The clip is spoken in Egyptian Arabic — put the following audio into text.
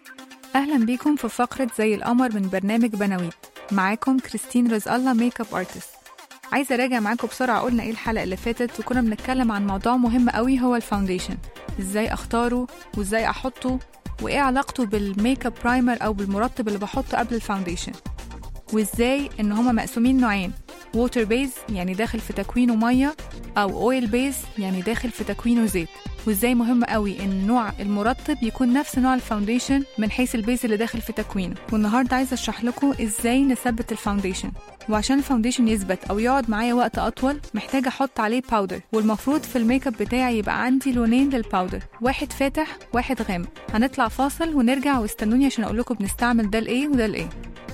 أهلا بيكم في فقرة زي القمر من برنامج بناويت معاكم كريستين رزق الله ميك اب ارتست عايزة أراجع معاكم بسرعة قلنا إيه الحلقة اللي فاتت وكنا بنتكلم عن موضوع مهم قوي هو الفاونديشن إزاي أختاره وإزاي أحطه وإيه علاقته بالميك اب برايمر أو بالمرطب اللي بحطه قبل الفاونديشن وإزاي إن هما مقسومين نوعين ووتر بيز يعني داخل في تكوينه مية أو أويل بيز يعني داخل في تكوينه زيت وإزاي مهم قوي إن نوع المرطب يكون نفس نوع الفاونديشن من حيث البيز اللي داخل في تكوينه والنهاردة عايزة أشرح لكم إزاي نثبت الفاونديشن وعشان الفاونديشن يثبت أو يقعد معايا وقت أطول محتاجة أحط عليه باودر والمفروض في الميك اب بتاعي يبقى عندي لونين للباودر واحد فاتح واحد غامق هنطلع فاصل ونرجع واستنوني عشان أقول لكم بنستعمل ده لإيه وده لإيه